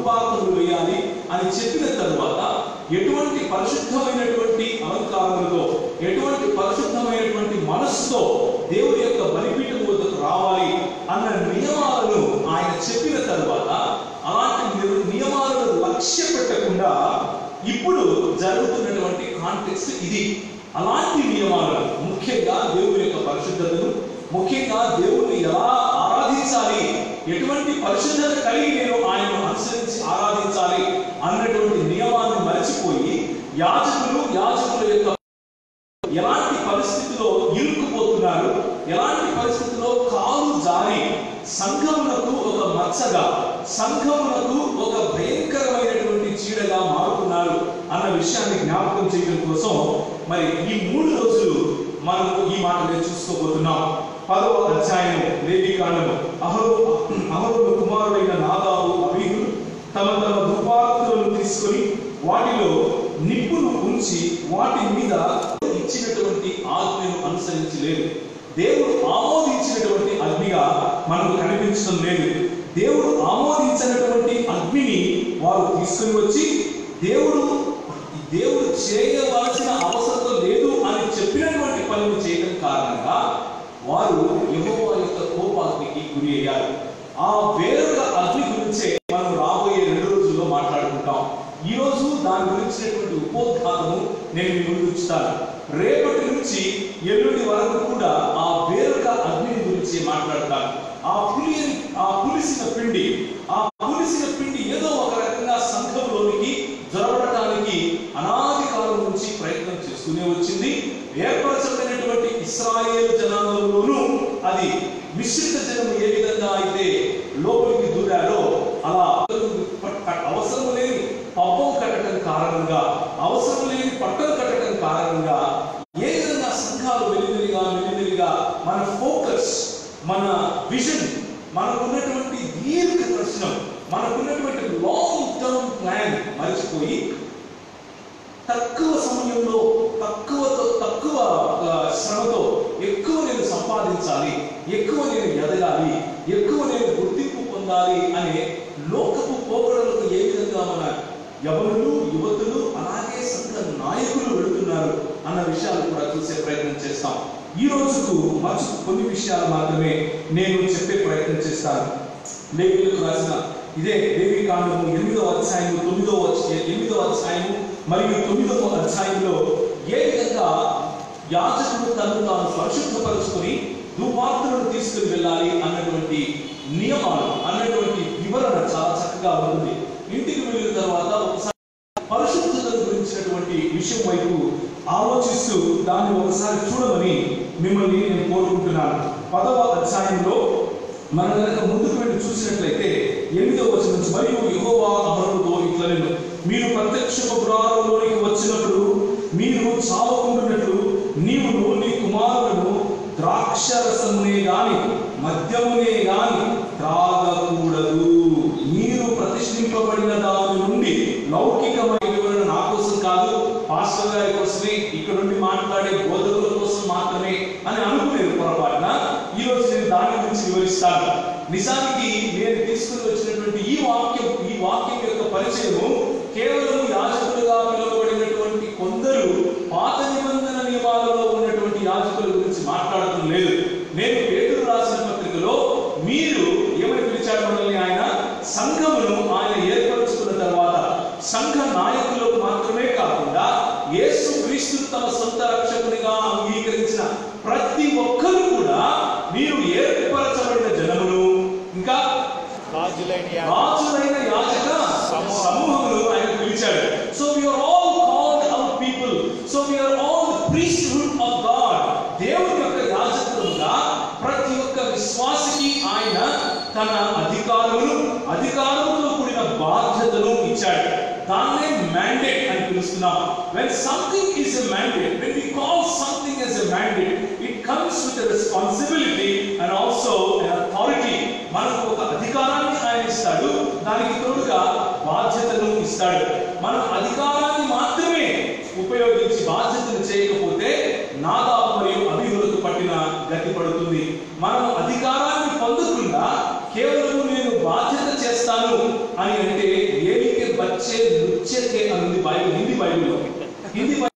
ధూపార్తములు వేయాలి అని చెప్పిన తరువాత ఎటువంటి పరిశుద్ధమైనటువంటి అలంకారములతో ఎటువంటి పరిశుద్ధమైనటువంటి మనస్సుతో దేవుడి యొక్క బలిపీఠం వద్దకు రావాలి అన్న నియమాలను ఆయన చెప్పిన తరువాత అలాంటి ని- నియమాలను లక్ష్య పెట్టకుండా ఇప్పుడు జరుగుతున్నటువంటి కాంటెక్స్ట్ ఇది అలాంటి నియమాలను ముఖ్యంగా దేవుని యొక్క పరిశుద్ధతను ముఖ్యంగా దేవుని ఎలా ఆరాధించాలి ఎటువంటి పరిశుద్ధత కలిగి నేను ఆయనను అనుసరించి ఆరాధించాలి అన్నటువంటి నియమాన్ని మరచిపోయి యాజకులు యాజకుల యొక్క ఎలాంటి పరిస్థితిలో ఇరుక్కుపోతున్నారు ఎలాంటి పరిస్థితిలో కాలు జారి సంఘమునకు ఒక మచ్చగా సంఘమునకు ఒక భయంకరమైనటువంటి చీడగా మారుతున్నారు అన్న విషయాన్ని జ్ఞాపకం చేయడం కోసం మరి ఈ మూడు రోజులు మనము ఈ మాటలు చూసుకోబోతున్నాం పదవ అధ్యాయం లేవికాండము అహరు అహరుడు కుమారుడైన నాదాబు అబీహుడు తమ తమ దుపార్తులను తీసుకొని వాటిలో నిప్పును ఉంచి వాటి మీద ఇచ్చినటువంటి ఆజ్ఞను అనుసరించి లేదు దేవుడు ఆమోదించినటువంటి అగ్నిగా మనకు కనిపించడం లేదు దేవుడు ఆమోదించినటువంటి అగ్నిని వారు తీసుకొని వచ్చి దేవుడు దేవుడు చేయవలసిన అవసరం లేదు అని చెప్పినటువంటి పనులు చేయడం కారణంగా వారు యెహోవా యొక్క కోపాగ్నికి గురి అయ్యారు ఆ వేరొక అగ్ని గురించే మనం రాబోయే రెండు రోజుల్లో మాట్లాడుకుంటాం ఈ రోజు దాని గురించినటువంటి ఉపోద్ఘాతము నేను మీ ముందు ఉంచుతాను రేపటి నుంచి ఎల్లుండి వరకు కూడా ఆ వేరొక అగ్ని గురించి మాట్లాడతాను ఆ పులి ఆ పులిసిన పిండి ఆ పులిసిన పిండి ఏదో ఒక రకంగా సంఘంలోనికి జొరబడటానికి అనాది కాలం నుంచి ప్రయత్నం చేస్తూనే వచ్చింది ఏర్పరచబడినటువంటి ఇస్రాయేల్ జనాంగంలోనూ అది మిశ్రిత జనం ఏ విధంగా అయితే లోపలికి దూరారో అలా అవసరం లేని పబ్బం కట్టడం కారణంగా అవసరం లేని పట్టం కట్టడం కారణంగా ఏ విధంగా సంఘాలు వెలివెలిగా వెలివెలిగా మన ఫోకస్ మన విజన్ మనకున్నటువంటి దీర్ఘ దర్శనం మనకున్నటువంటి లాంగ్ టర్మ్ ప్లాన్ మర్చిపోయి తక్కువ సమయంలో తక్కువతో తక్కువ ఆ, శ్రమతో ఎక్కువ నేను సంపాదించాలి ఎక్కువ నేను ఎదగాలి ఎక్కువ నేను గుర్తింపు పొందాలి అనే లోకపు పోకడలకు ఏ విధంగా మన యవనులు యువతులు అలాగే సంఘ నాయకులు వెళుతున్నారు అన్న విషయాలు కూడా చూసే ప్రయత్నం చేస్తాం ఈ రోజుకు మంచి కొన్ని విషయాలు మాత్రమే నేను చెప్పే ప్రయత్నం చేస్తాను లేఖలకు రాసిన ఇదే దేవి కాండము ఎనిమిదవ అధ్యాయము తొమ్మిదవ అధ్యాయ- ఎనిమిదవ అధ్యాయము మరియు తొమ్మిదవ అధ్యాయంలో ఏ విధంగా యాజకుడు తను తాను పరిశుద్ధపరుచుకొని దుపార్తులను తీసుకుని వెళ్ళాలి అన్నటువంటి నియమాలు అన్నటువంటి వివరణ చాలా చక్కగా ఉంటుంది ఇంటికి వెళ్ళిన తర్వాత ఒకసారి పరిశుద్ధత గురించినటువంటి విషయం వైపు ఆలోచిస్తూ దాన్ని ఒకసారి చూడమని మిమ్మల్ని నేను కోరుకుంటున్నాను పదవ అధ్యాయంలో మనం కనుక ముందుకు వెళ్ళి చూసినట్లయితే ఎనిమిదవ వచనం నుంచి మరియు యెహోవా అహరోనుతో ఇట్లా నేను మీరు ప్రత్యక్ష గుడారంలోనికి వచ్చినప్పుడు మీరు చావకుండునట్లు నీవు నీ కుమారులను ద్రాక్షరసమునే గాని మద్యమునే గాని త్రాగకూడదు మీరు ప్రతిష్ఠింపబడిన దాని నుండి లౌకికమైన వివరణ నా కోసం కాదు పాస్టర్ గారి కోసమే ఇక్కడ నుండి మాట్లాడే బోధకుల కోసం మాత్రమే అని అనుకునేది పొరపాటున ఈ రోజు నేను దాని గురించి వివరిస్తాను నిజానికి నేను తీసుకుని వచ్చినటువంటి ఈ వాక్యం ఈ వాక్యం యొక్క పరిచయము కేవలం యాజకులుగా పిలువబడినటువంటి కొందరు పాత నిబంధన నియమాలలో ఉన్నటువంటి యాజకుల గురించి మాట్లాడటం లేదు నేను పేదలు రాసిన పత్రికలో మీరు ఏమని పిలిచాడు మనల్ని ఆయన సంఘమును ఆయన ఏర్పరచుకున్న తర్వాత సంఘ నాయకులకు మాత్రమే కాకుండా యేసు క్రీస్తు తమ సొంత రక్షకునిగా అంగీకరించిన ప్రతి ఒక్కరు కూడా మీరు ఏర్పరచబడిన జనమును ఇంకా రాజులైన యా- రాజులైన యాజక సమూహం. సమూహములు ఆయన పిలిచాడు so we are all called our people so we are all priesthood of God దేవుని యొక్క యాజకులుగా ప్రతి ఒక్క విశ్వాసికి ఆయన తన అధికారములు అధికారముతో కూడిన బాధ్యతను ఇచ్చాడు దాన్నే మ్యాండేట్ అని పిలుస్తున్నాం when something is a mandate when we call something as a mandate it comes with a responsibility and also an authority మనకు ఒక అధికారాన్ని ఆయన ఇస్తాడు దానికి తోడుగా బాధ్యతను ఇస్తాడు మనం అధికారాన్ని మాత్రమే ఉపయోగించి బాధ్యతను చేయకపోతే నాదాబు మరియు అభివృద్ధి పట్టిన గతి పడుతుంది మనం అధికారాన్ని పొందకుండా కేవలం నేను బాధ్యత చేస్తాను అని అంటే బచ్చే నృత్యతే అని ఉంది బైబిల్ హిందీ బైబిల్లో హిందీ బైబిల్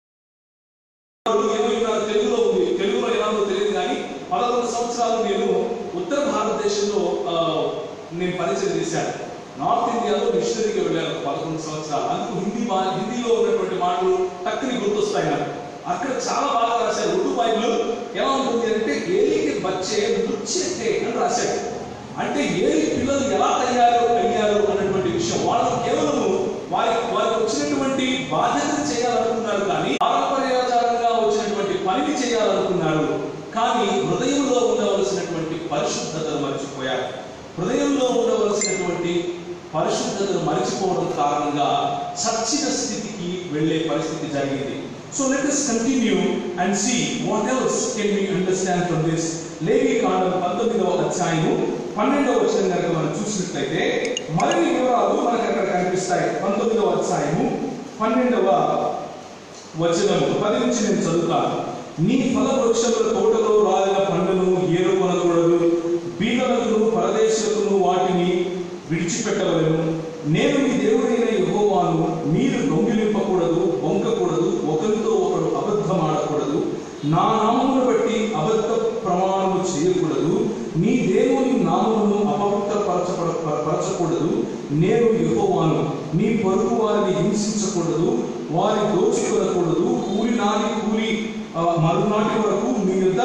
ఏమైనా తెలుగులో ఉంది తెలుగులో ఎలా ఉందో తెలియదు కానీ పదకొండు సంవత్సరాలు నేను ఉత్తర భారతదేశంలో ఆ, నేను పరిచయం చేశాను నార్త్ ఇండియాలో మిషనరీకి వెళ్ళాను పదకొండు సంవత్సరాలు అందుకు హిందీ బా హిందీలో ఉన్నటువంటి మాటలు టక్కుని గుర్తొస్తాయి నాకు అక్కడ చాలా బాగా రాశారు ఉర్దూ బైబిల్ ఎలా ఉంటుంది అంటే ఏలికి బచ్చే నృత్యతే అని రాశాడు అంటే ఏలి పిల్లలు ఎలా తయారు అయ్యారు అన్నటువంటి విషయం వాళ్ళు కేవలము వారి వారికి వచ్చినటువంటి బాధ్యతను చేయాలనుకున్నారు కానీ పారంపర్యాచారంగా వచ్చినటువంటి పనిని చేయాలనుకున్నారు కానీ హృదయంలో ఉండవలసినటువంటి పరిశుద్ధతను మర్చిపోయారు హృదయంలో ఉండవలసినటువంటి పరిశుద్ధతను మర్చిపోవడం కారణంగా చచ్చిన స్థితికి వెళ్ళే పరిస్థితి జరిగింది so let us continue and see what else can we understand from this లేవి కాండం పంతొమ్మిదవ అధ్యాయము పన్నెండవ వచనం కనుక మనం చూసినట్లయితే మరిన్ని వివరాలు మనకు అక్కడ కనిపిస్తాయి పంతొమ్మిదవ అధ్యాయము పన్నెండవ వచనము పది నుంచి నేను చదువుతాను నీ ఫల వృక్షముల తోటలో రాలిన పండును ఏరుకొనకూడదు బీదలకును పరదేశులకును వాటిని విడిచిపెట్టవలను నేను మీ దేవుడైన యెహోవాను మీరు దొంగిలింపకూడదు వంకకూడదు ఒకరితో ఒకడు అబద్ధమాడకూడదు నా నామమును బట్టి అబద్ధ ప్రమాణము చేయకూడదు నీ దేవుని నామమును అపవిత్రపరచపడ పరచకూడదు నేను యెహోవాను నీ పొరుగు వారిని హింసించకూడదు వారి దోచుకొనకూడదు కూలి నాటి కూలి ఆ, మరునాటి వరకు మీ యొద్ద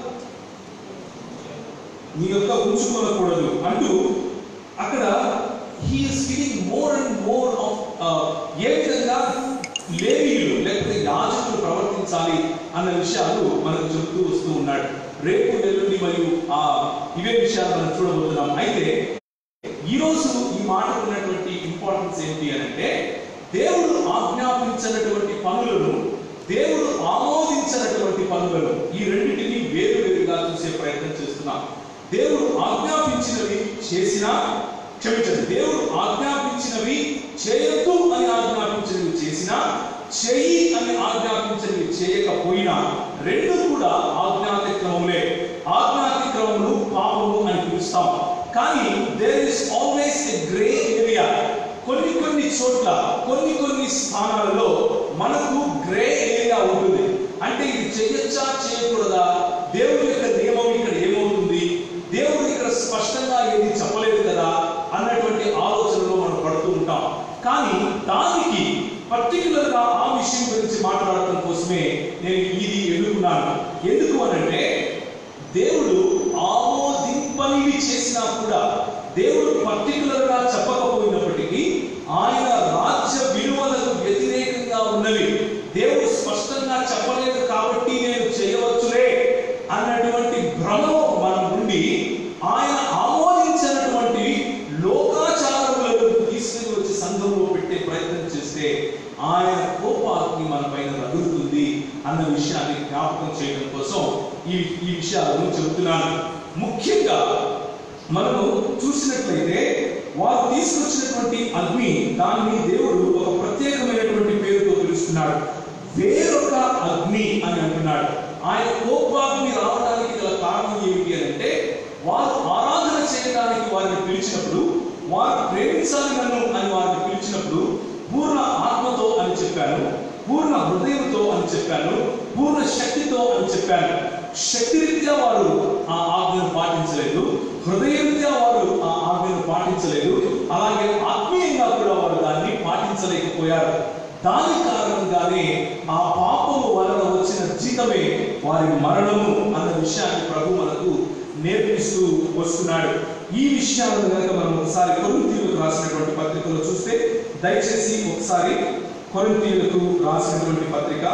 మీ యొక్క ఉంచుకోనకూడదు అంటూ అక్కడ he's giving more and more of ఏ విధంగా లేవీయులు లేకపోతే యాజకులు ప్రవర్తించాలి అన్న విషయాలు మనకు చెబుతూ వస్తూ ఉన్నాడు రేపు ఎల్లుండి మరియు ఆ ఇవే విషయాలు మనం చూడబోతున్నాం అయితే ఈ రోజు ఈ మాటకు ఉన్నటువంటి ఇంపార్టెన్స్ ఏంటి అని అంటే దేవుడు ఆజ్ఞాపించినటువంటి పనులను దేవుడు ఆమోదించినటువంటి పనులను ఈ రెండింటిని వేరు వేరుగా చూసే ప్రయత్నం చేస్తున్నాం దేవుడు ఆజ్ఞాపించినవి చేసినా క్షమించండి దేవుడు ఆజ్ఞాపించినవి చేయొద్దు అని ఆజ్ఞాపించినవి చేసినా చెయ్యి అని ఆజ్ఞాపించినవి చేయకపోయినా రెండు కూడా ఆజ్ఞాతిక్రమములే ఆజ్ఞాతిక్రమములు పాపము అని పిలుస్తాం కానీ there is always a grey area కొన్ని కొన్ని చోట్ల కొన్ని కొన్ని స్థానాలలో మనకు గ్రే ఏరియా ఉంటుంది అంటే ఇది చేయొచ్చా చేయకూడదా దేవుడి యొక్క నియమం ఇక్కడ ఏమవుతుంది దేవుడు ఇక్కడ స్పష్టంగా ఏది చెప్పలేదు కదా అన్నటువంటి ఆలోచనలో మనం పడుతూ ఉంటాం కానీ దానికి పర్టికులర్ గా ఆ విషయం గురించి మాట్లాడటం కోసమే నేను ఇది ఎన్నుకున్నాను ఎందుకు అనంటే దేవుడు ఆమోదింపనివి చేసినా కూడా దేవుడు పర్టికులర్ గా చెప్పకపోయినప్పటికీ ఆయన రాజ్య విలువలకు వ్యతిరేకంగా ఉన్నవి దేవుడు స్పష్టంగా చెప్పలేదు కాబట్టి నేను చేయవచ్చులే అన్నటువంటి భ్రమలో మనం ఉండి ఆయన ఆమోదించినటువంటి లోకాచారములను తీసుకుని వచ్చి సంఘంలో పెట్టే ప్రయత్నం చేస్తే ఆయన కోపాగ్ని మన పైన రగులుతుంది అన్న విషయాన్ని జ్ఞాపకం చేయడం కోసం ఈ ఈ విషయాలను చెబుతున్నాను ముఖ్యంగా మనము చూసినట్లయితే వారు తీసుకొచ్చినటువంటి అగ్ని దాన్ని దేవుడు ఒక ప్రత్యేకమైనటువంటి పేరుతో పిలుస్తున్నాడు వేరొక అగ్ని అని అంటున్నాడు ఆయన కోపాగ్ని రావడానికి గల కారణం ఏమిటి అని అంటే వారు ఆరాధన చేయడానికి వారిని పిలిచినప్పుడు వారు ప్రేమించాలి నన్ను అని వారిని పిలిచినప్పుడు పూర్ణ ఆత్మతో అని చెప్పాను పూర్ణ హృదయంతో అని చెప్పాను పూర్ణ శక్తితో అని చెప్పాను శక్తిరీత్యా వారు ఆ ఆజ్ఞను పాటించలేదు హృదయరీత్యా వారు ఆ ఆజ్ఞను పాటించలేదు అలాగే ఆత్మీయంగా కూడా వారు దాన్ని పాటించలేకపోయారు దాని కారణంగానే ఆ పాపము వలన వచ్చిన జీతమే వారి మరణము అన్న విషయాన్ని ప్రభు మనకు నేర్పిస్తూ వస్తున్నాడు ఈ విషయాలను కనుక మనం ఒకసారి కొరింథీయులకు రాసినటువంటి పత్రికలో చూస్తే దయచేసి ఒకసారి కొరింథీయులకు రాసినటువంటి పత్రిక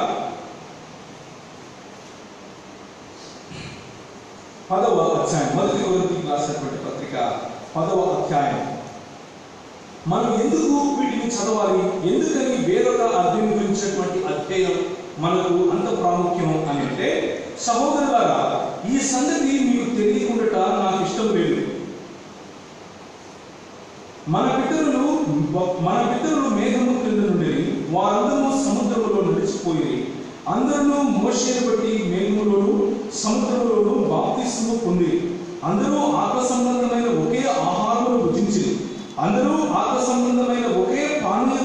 పదవ అధ్యాయం మొదటి కొరింథీయులకు రాసినటువంటి పత్రిక పదవ అధ్యాయం మనం ఎందుకు వీటిని చదవాలి ఎందుకని వేరొక అర్థం గురించినటువంటి అధ్యయనం మనకు అంత ప్రాముఖ్యం అని అంటే సహోదరులారా ఈ సంగతి మీకు తెలియకుండాట నాకు ఇష్టం లేదు మన పితరులు మన పితరులు మేఘము క్రింద నుండి వారందరూ సముద్రములో నడిచిపోయి అందరూ మోషేను బట్టి మేఘములోను సముద్రములోను బాప్తిస్ము పొంది అందరూ ఆత్మ సంబంధమైన ఒకే ఆహారమును భుజించి అందరూ ఆత్మ సంబంధమైన ఒకే పానీయ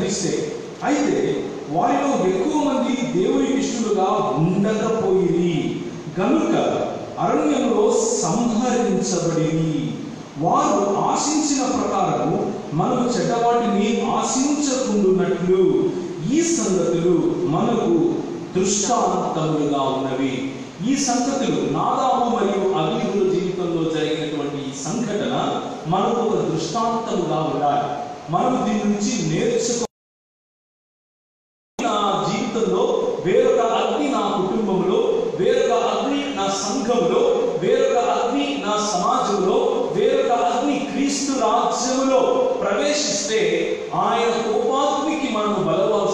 గ్రహిస్తే అయితే వారిలో ఎక్కువ మంది దేవుని ఇష్టలుగా ఉండకపోయిరి గనుక అరణ్యంలో సంహరించబడి వారు ఆశించిన ప్రకారము మనము చెడ్డవాటిని ఆశించకుండున్నట్లు ఈ సంగతులు మనకు దృష్టాంతములుగా ఉన్నవి ఈ సంగతులు నాదాము మరియు అగ్నిగుల జీవితంలో జరిగినటువంటి ఈ సంఘటన మనకు ఒక దృష్టాంతముగా ఉండాలి మనం దీని నుంచి నేర్చుకో నా జీవితంలో వేరొక అగ్ని నా కుటుంబంలో వేరొక అగ్ని నా సంఘంలో వేరొక అగ్ని నా సమాజంలో వేరొక అగ్ని క్రీస్తు రాజ్యములో ప్రవేశిస్తే ఆయన కోపాగ్నికి మనము బలవ